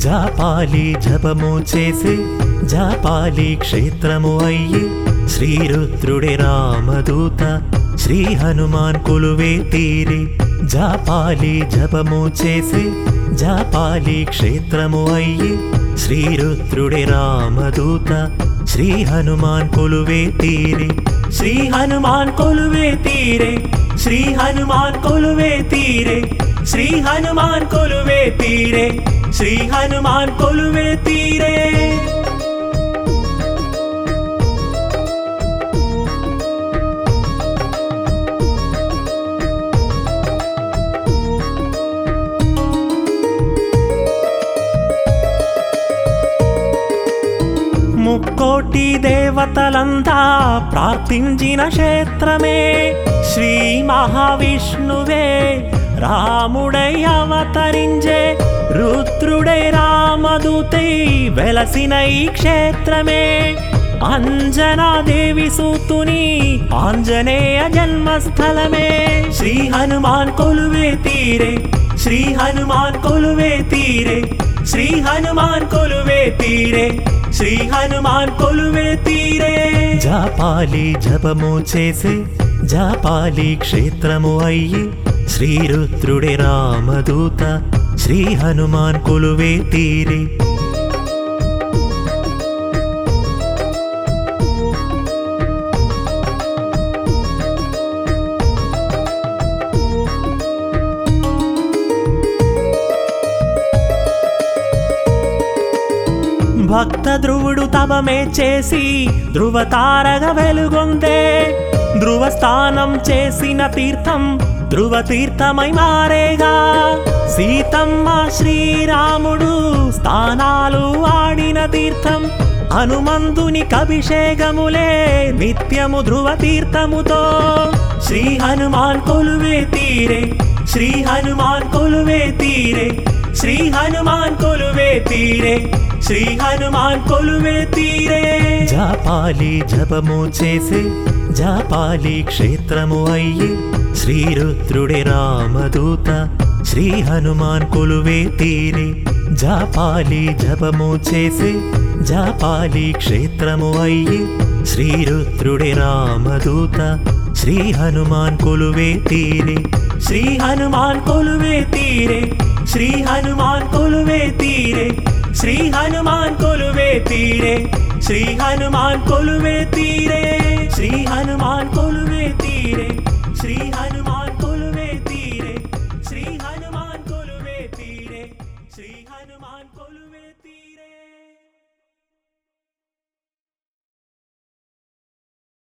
జాపాలి జపము చేసి జాపాలి క్షేత్రము అయ్యి శ్రీరుద్రుడే రామదూత శ్రీ హనుమాన్ కొలువే తీరి జాపాలి జపము చేసి జాపాలి క్షేత్రము అయ్యి శ్రీరుద్రుడే రామదూత శ్రీ హనుమాన్ కొలువే తీరి శ్రీ హనుమాన్ కొలువే తీరే శ్రీ హనుమాన్ కొలువే తీరే శ్రీ హనుమాన్ కొలువే తీరే శ్రీ హనుమాన్ కొలువే తీరే ముక్కోటి దేవతలంతా ప్రార్థించిన క్షేత్రమే శ్రీ మహావిష్ణువే రాముడై అవతరించే రుద్రుడై రామదూతై వెలసిన ఈ క్షేత్రమే అంజనాదేవి సూతుని ఆంజనేయ జన్మస్థలమే శ్రీ హనుమాన్ కొలువే తీరే శ్రీ హనుమాన్ కొలువే తీరే శ్రీ హనుమాన్ కొలువే తీరే శ్రీ హనుమాన్ కొలువే తీరే జాపాలి జపము చేసి జాపాలి క్షేత్రము అయ్యి శ్రీరుద్రుడే రామదూత శ్రీ హనుమాన్ కొలువే తీరి భక్త ధ్రువుడు తపమే చేసి ధ్రువతారగా వెలుగొందే ధ్రువస్థానం చేసిన తీర్థం ధ్రువ తీర్థమై మారేగా సీతమ్మ శ్రీరాముడు స్థానాలు ఆడిన తీర్థం హనుమంతుని కభిషేకములే నిత్యము ధ్రువ తీర్థముతో శ్రీ హనుమాన్ కొలువే తీరే శ్రీ హనుమాన్ కొలువే తీరే శ్రీ హనుమాన్ కొలువే తీరే శ్రీ హనుమాన్ కొలువే తీరే జాపాలి జపము చేసి జాపాలి క్షేత్రము అయ్యి శ్రీరుద్రుడే రామదూత శ్రీ హనుమాన్ కొలువే తీరి జాపాలి జపము చేసి జాపాలి క్షేత్రము అయ్యి శ్రీరుద్రుడే రామదూత శ్రీ హనుమాన్ కొలువే తీరి శ్రీ హనుమాన్ కొలువే తీరే శ్రీ హనుమాన్ కొలువే తీరే శ్రీ హనుమాన్ కొలువే తీరే శ్రీ హనుమాన్ కొలువే తీరే శ్రీ హనుమాన్ కొలువే తీరే శ్రీ హనుమాన్ కొలువే తీరే శ్రీ హనుమాన్ కొలువే తీరే శ్రీ హనుమాన్ కొలువే తీరే